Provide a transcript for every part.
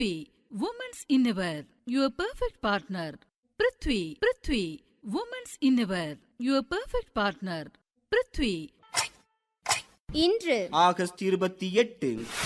Prithvi women's innerwear your perfect partner Prithvi Prithvi women's innerwear your perfect partner Prithvi இன்று August இருபத்தி எட்டு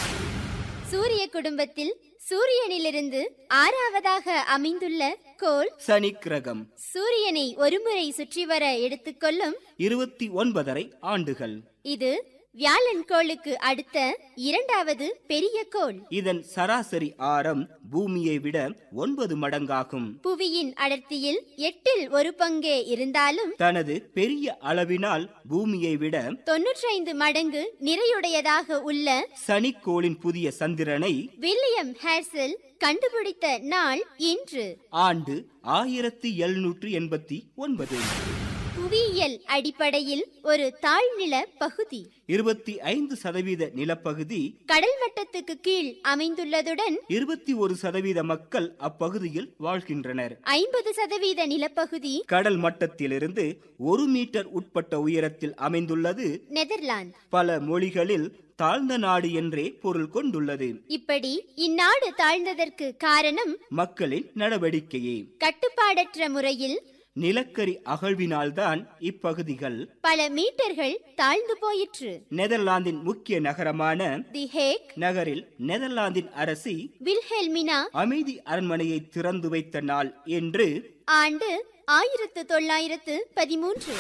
சூரிய குடும்பத்தில் சூரியனிலிருந்து ஆறாவதாக அமைந்துள்ள கோள் சனி கிரகம் சூரியனை ஒருமுறை சுற்றி வர எடுத்துக்கொள்ளும் இருபத்தி ஒன்பதரை ஆண்டுகள் இது வியாழன் கோளுக்கு அடுத்த இரண்டாவது பெரிய கோள் இதன் சராசரி ஆரம் பூமியை விட ஒன்பது மடங்காகும் புவியின் அடர்த்தியில் எட்டில் ஒரு பங்கே இருந்தாலும் தனது பெரிய அளவினால் பூமியை விட தொன்னூற்றைந்து மடங்கு நிறையுடையதாக உள்ள சனிக்கோளின் புதிய சந்திரனை வில்லியம் ஹேர்சல் கண்டுபிடித்த நாள் இன்று ஆண்டு ஆயிரத்தி எழுநூற்று எண்பத்தி ஒன்பது புவியியல் அடிப்படையில் ஒரு தாழ்நில பகுதி இருபத்தி ஐந்து சதவீத நிலப்பகுதி கடல் மட்டத்துக்கு கீழ் அமைந்துள்ளதுடன் இருபத்தி ஒரு சதவீத மக்கள் அப்பகுதியில் வாழ்கின்றனர் ஐம்பது சதவீத நிலப்பகுதி கடல் மட்டத்திலிருந்து ஒரு மீட்டர் உட்பட்ட உயரத்தில் அமைந்துள்ளது நெதர்லாந்து பல மொழிகளில் தாழ்ந்த நாடு என்றே பொருள் கொண்டுள்ளது இப்படி இந்நாடு தாழ்ந்ததற்கு காரணம் மக்களின் நடவடிக்கையே கட்டுப்பாடற்ற முறையில் நிலக்கரி அகழ்வினால்தான் இப்பகுதிகள் பல மீட்டர்கள் தாழ்ந்து போயிற்று நெதர்லாந்தின் முக்கிய நகரமான தி ஹேக் நகரில் நெதர்லாந்தின் அரசி வில்ஹெல்மினா அமைதி அரண்மனையை திறந்து வைத்த நாள் என்று ஆண்டு ஆயிரத்து தொள்ளாயிரத்து பதிமூன்று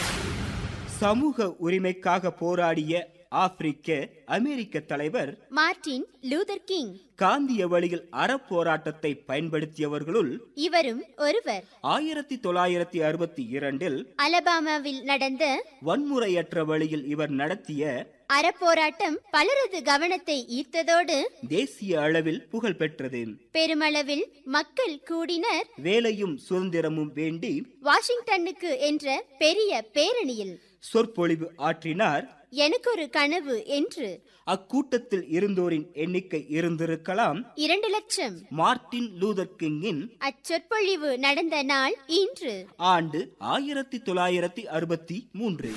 சமூக உரிமைக்காக போராடிய ஆப்பிரிக்க அமெரிக்க தலைவர் மார்டின் லூதர் கிங் காந்திய வழியில் அறப்போராட்டத்தை பயன்படுத்தியவர்களுள் இவரும் ஒருவர் ஆயிரத்தி தொள்ளாயிரத்தி அறுபத்தி இரண்டில் அலபாமாவில் நடந்த வன்முறையற்ற வழியில் இவர் நடத்திய அறப்போராட்டம் பலரது கவனத்தை ஈர்த்ததோடு தேசிய அளவில் புகழ் பெற்றது பெருமளவில் மக்கள் கூடினர் வேலையும் சுதந்திரமும் வேண்டி வாஷிங்டனுக்கு என்ற பெரிய பேரணியில் சொற்பொழிவு ஆற்றினார் எனக்கொரு கனவு என்று அக்கூட்டத்தில் இருந்தோரின் எண்ணிக்கை இருந்திருக்கலாம் இரண்டு லட்சம் மார்ட்டின் லூதர் கிங்கின் அச்சொற்பொழிவு நடந்த நாள் இன்று ஆண்டு ஆயிரத்தி தொள்ளாயிரத்தி அறுபத்தி மூன்று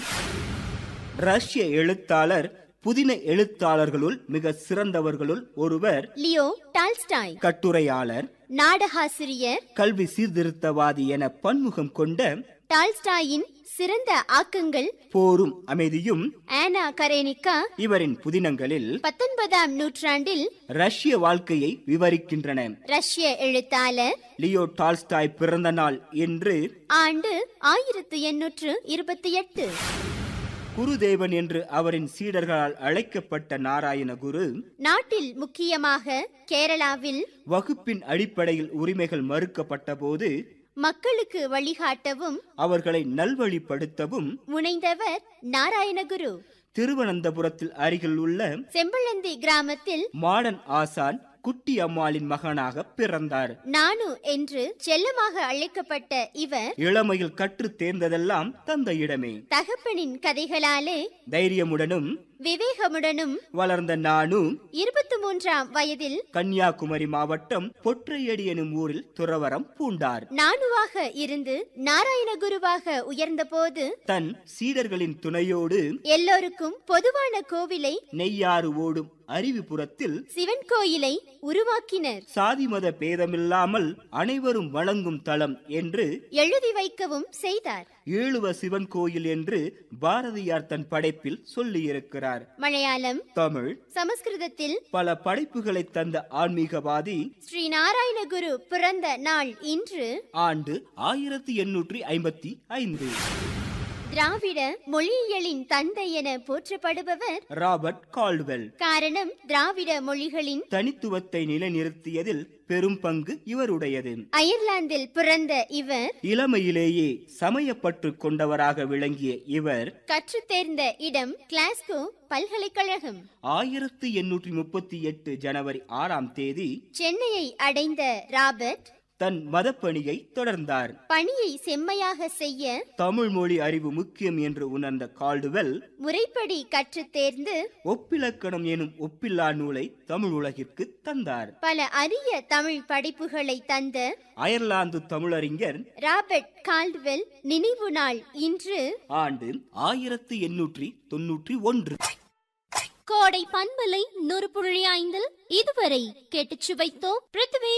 ரஷ்ய எழுத்தாளர் புதின எழுத்தாளர்களுள் மிக சிறந்தவர்களுள் ஒருவர் லியோ டால்ஸ்டாய் கட்டுரையாளர் நாடகாசிரியர் கல்வி சீர்திருத்தவாதி என பன்முகம் கொண்ட டால்ஸ்டாயின் சிறந்த ஆக்கங்கள் போரும் அமைதியும் ஆனா கரேனிகா இவரின் புதினங்களில் பத்தொன்பதாம் நூற்றாண்டில் ரஷ்ய வாழ்க்கையை விவரிக்கின்றன ரஷ்ய எழுத்தாளர் லியோ டால்ஸ்டாய் பிறந்த நாள் என்று ஆண்டு ஆயிரத்து எண்ணூற்று இருபத்தி எட்டு குருதேவன் என்று அவரின் சீடர்களால் அழைக்கப்பட்ட நாராயண குரு நாட்டில் முக்கியமாக கேரளாவில் வகுப்பின் அடிப்படையில் உரிமைகள் மறுக்கப்பட்ட போது மக்களுக்கு வழிகாட்டவும் அவர்களை நல்வழிப்படுத்தவும் முனைந்தவர் நாராயணகுரு திருவனந்தபுரத்தில் அருகில் உள்ள செம்பழந்தி கிராமத்தில் மாடன் ஆசான் குட்டி அம்மாளின் மகனாக பிறந்தார் நானு என்று செல்லமாக அழைக்கப்பட்ட இவர் இளமையில் கற்றுத் தேர்ந்ததெல்லாம் தந்தையிடமே தகப்பனின் கதைகளாலே தைரியமுடனும் விவேகமுடனும் வளர்ந்த நானும் இருபத்தி மூன்றாம் வயதில் கன்னியாகுமரி மாவட்டம் பொற்றையடி எனும் ஊரில் துறவரம் பூண்டார் நானுவாக இருந்து நாராயணகுருவாக உயர்ந்தபோது தன் சீடர்களின் துணையோடு எல்லோருக்கும் பொதுவான கோவிலை நெய்யாறு ஓடும் அருவிபுரத்தில் சிவன் கோயிலை உருவாக்கினர் சாதி மத பேதமில்லாமல் அனைவரும் வணங்கும் தலம் என்று எழுதி வைக்கவும் செய்தார் ஏழுவ சிவன் கோயில் என்று பாரதியார் தன் படைப்பில் சொல்லியிருக்கிறார் மலையாளம் தமிழ் சமஸ்கிருதத்தில் பல படைப்புகளை தந்த ஆன்மீகவாதி ஸ்ரீ நாராயணகுரு பிறந்த நாள் இன்று ஆண்டு ஆயிரத்தி எண்ணூற்றி ஐம்பத்தி ஐந்து திராவிட மொழியியலின் தந்தை என போற்றப்படுபவர் ராபர்ட் கால்வெல் காரணம் திராவிட மொழிகளின் தனித்துவத்தை நிலைநிறுத்தியதில் பெரும் பங்கு இவருடையது அயர்லாந்தில் பிறந்த இவர் இளமையிலேயே சமயப்பற்று கொண்டவராக விளங்கிய இவர் கற்றுத் தேர்ந்த இடம் கிளாஸ்கோ பல்கலைக்கழகம் ஆயிரத்தி எண்ணூற்றி முப்பத்தி எட்டு ஜனவரி ஆறாம் தேதி சென்னையை அடைந்த ராபர்ட் தன் மதப்பணியை தொடர்ந்தார் பணியை செம்மையாக செய்ய தமிழ் மொழி அறிவு முக்கியம் என்று உணர்ந்த கால்டுவெல் முறைப்படி கற்றுத் தேர்ந்து ஒப்பிலக்கணம் எனும் ஒப்பில்லா நூலை தமிழ் உலகிற்கு தந்தார் பல அரிய தமிழ் படைப்புகளை தந்த அயர்லாந்து தமிழறிஞர் ராபர்ட் கால்ட்வெல் நினைவு நாள் இன்று ஆண்டு ஆயிரத்தி எண்ணூற்றி தொன்னூற்றி ஒன்று கோடை பண்பலை நூறு புள்ளி ஐந்தில் இதுவரை கேட்டுச் சுவைத்தோம் பிருத்வி